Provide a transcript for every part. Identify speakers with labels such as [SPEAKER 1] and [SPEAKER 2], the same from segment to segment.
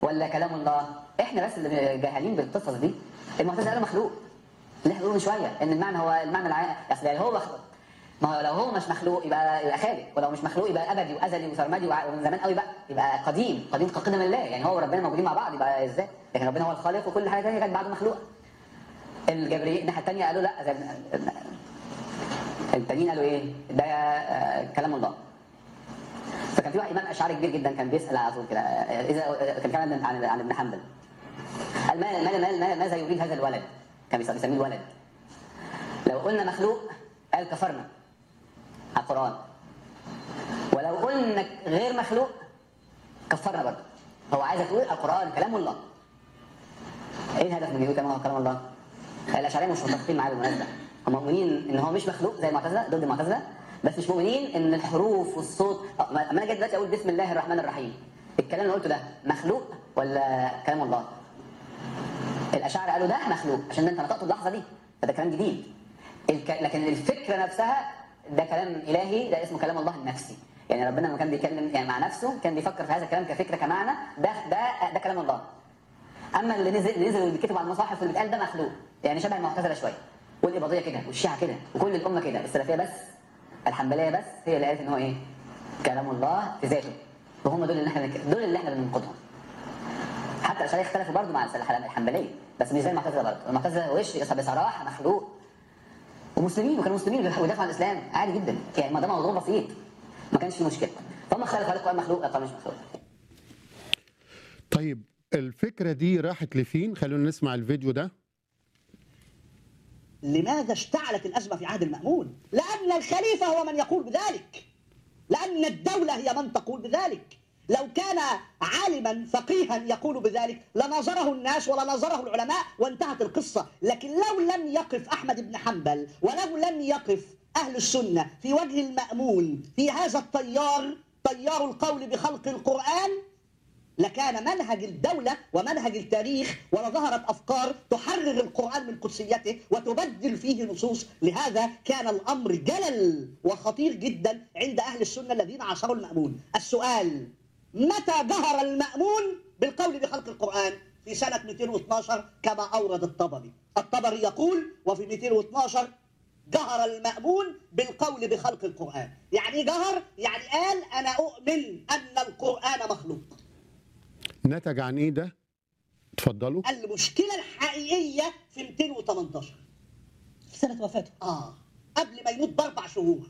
[SPEAKER 1] ولا كلام الله احنا بس اللي جاهلين بالقصص دي المعتزله قالوا مخلوق اللي احنا بنقوله من شويه ان المعنى هو المعنى العام اصل يعني هو مخلوق ما هو لو هو مش مخلوق يبقى يبقى خالق ولو مش مخلوق يبقى ابدي وازلي وسرمدي وع- ومن زمان قوي بقى يبقى قديم قديم كقدم الله يعني هو وربنا موجودين مع بعض يبقى ازاي لكن ربنا هو الخالق وكل حاجه ثانيه كانت بعده مخلوقه الجبريين الناحيه الثانيه قالوا لا زي التانيين قالوا ايه ده آه، كلام الله فكان في واحد امام اشعري كبير جدا كان بيسال على طول كده آه، اذا كان كلام عن عن ابن حنبل قال ما ما ما- ما- ماذا يريد هذا الولد كان بيسميه بيسميه الولد لو قلنا مخلوق قال كفرنا على القران ولو قلنا غير مخلوق كفرنا برضه هو عايز تقول القران كلام الله ايه الهدف من يقول كلام كلام الله الاشاعره مش متفقين معاه بالمناسبه هم مؤمنين ان هو مش مخلوق زي المعتزله ضد المعتزله بس مش مؤمنين ان الحروف والصوت أه، ما انا جاي دلوقتي اقول بسم الله الرحمن الرحيم الكلام اللي قلته ده مخلوق ولا كلام الله الاشاعره قالوا ده مخلوق عشان ده انت نطقته اللحظه دي فده كلام جديد الك... لكن الفكره نفسها ده كلام الهي ده اسمه كلام الله النفسي يعني ربنا لما كان بيتكلم يعني مع نفسه كان بيفكر في هذا الكلام كفكره كمعنى ده ده ده كلام الله اما اللي نزل اللي نزل واللي بيتكتب على المصاحف واللي بيتقال ده مخلوق يعني شبه المعتزله شويه والاباضيه كده والشيعه كده وكل الامه كده السلفيه بس الحنبليه بس هي اللي قالت ان هو ايه كلام الله في ذاته وهم دول اللي احنا بنك- دول اللي احنا بننقضهم حتى الاشاعره اختلفوا برضه مع السلف- الحنبليه بس مش زي المعتزله برضه المعتزله وش بصراحه مخلوق ومسلمين وكانوا مسلمين ويدافعوا عن الاسلام عادي جدا يعني ما ده موضوع بسيط ما كانش فيه مشكله فهم اختلفوا قالوا القران مخلوق القران مش مخلوق
[SPEAKER 2] طيب الفكرة دي راحت لفين خلونا نسمع الفيديو ده
[SPEAKER 3] لماذا اشتعلت الأزمة في عهد المأمون؟ لأن الخليفة هو من يقول بذلك لأن الدولة هي من تقول بذلك لو كان عالما فقيها يقول بذلك لنظره الناس ولنظره العلماء وانتهت القصة لكن لو لم يقف أحمد بن حنبل ولو لم يقف أهل السنة في وجه المأمون في هذا التيار تيار القول بخلق القرآن لكان منهج الدولة ومنهج التاريخ ولظهرت أفكار تحرر القرآن من قدسيته وتبدل فيه نصوص لهذا كان الأمر جلل وخطير جدا عند أهل السنة الذين عاصروا المأمون السؤال متى جهر المأمون بالقول بخلق القرآن في سنة 212 كما أورد الطبري الطبري يقول وفي 212 جهر المأمون بالقول بخلق القرآن يعني إيه جهر يعني قال أنا أؤمن أن القرآن مخلوق
[SPEAKER 2] نتج عن ايه ده اتفضلوا
[SPEAKER 3] المشكلة الحقيقية في 218
[SPEAKER 4] في سنة وفاته
[SPEAKER 3] آه قبل ما يموت بأربع شهور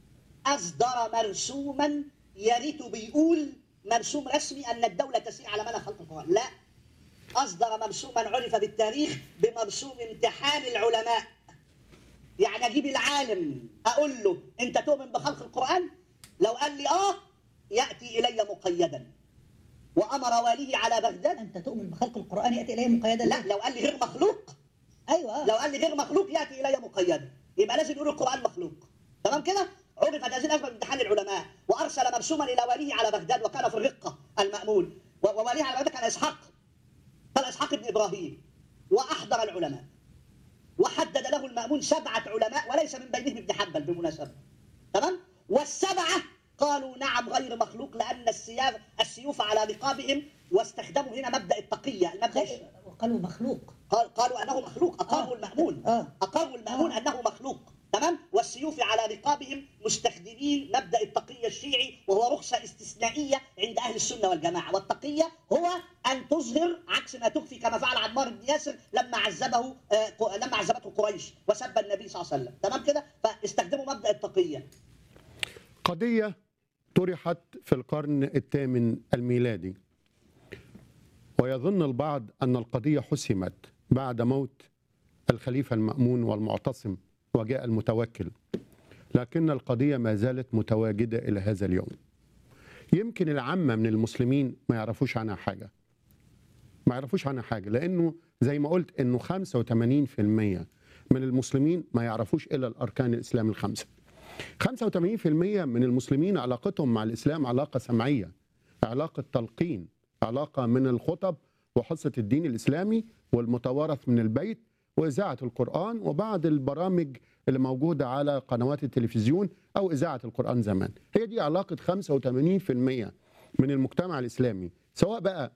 [SPEAKER 3] أصدر مرسوما يا ريته بيقول مرسوم رسمي أن الدولة تسير على منهج خلق القرآن لا أصدر مرسوما عرف بالتاريخ بمرسوم امتحان العلماء يعني أجيب العالم أقول له أنت تؤمن بخلق القرآن لو قال لي آه يأتي إلي مقيدا وأمر واليه على بغداد
[SPEAKER 4] أنت تؤمن بخلق القرآن يأتي إليه مقيدا
[SPEAKER 3] لا لو قال لي غير مخلوق
[SPEAKER 4] أيوة آه.
[SPEAKER 3] لو قال لي غير مخلوق ياتي الي مقيدا يبقى لازم يقول القران مخلوق تمام كده عرفت هذه الازمه بامتحان العلماء وارسل مرسوما الى وليه على بغداد وكان في الرقه المامون و- ووليه على بغداد كان اسحاق كان اسحاق بن ابراهيم واحضر العلماء وحدد له المامون سبعه علماء وليس من بينهم ابن حنبل بالمناسبه تمام والسبعه قالوا نعم غير مخلوق لان السياف السيوف على رقابهم واستخدموا هنا مبدا التقيه المبدا الش-
[SPEAKER 4] وقالوا مخلوق
[SPEAKER 3] قال قالوا انه مخلوق اقروا
[SPEAKER 4] آه.
[SPEAKER 3] المامون
[SPEAKER 4] آه.
[SPEAKER 3] اقروا المامون
[SPEAKER 4] آه.
[SPEAKER 3] انه مخلوق تمام والسيوف على رقابهم مستخدمين مبدا التقيه الشيعي وهو رخصه استثنائيه عند اهل السنه والجماعه والتقيه هو ان تظهر عكس ما تخفي كما فعل عمار بن ياسر لما عذبه آه، ق- لما عذبته قريش وسب النبي صلى الله عليه وسلم تمام كده فاستخدموا مبدا التقيه
[SPEAKER 2] قضية طرحت في القرن الثامن الميلادي ويظن البعض أن القضية حسمت بعد موت الخليفة المأمون والمعتصم وجاء المتوكل لكن القضية ما زالت متواجدة إلى هذا اليوم يمكن العامة من المسلمين ما يعرفوش عنها حاجة ما يعرفوش عنها حاجة لأنه زي ما قلت أنه 85% من المسلمين ما يعرفوش إلا الأركان الإسلام الخمسة 85% من المسلمين علاقتهم مع الإسلام علاقة سمعية علاقة تلقين علاقة من الخطب وحصة الدين الإسلامي والمتوارث من البيت وإذاعة القرآن وبعض البرامج اللي موجودة على قنوات التلفزيون أو إذاعة القرآن زمان هي دي علاقة 85% من المجتمع الإسلامي سواء بقى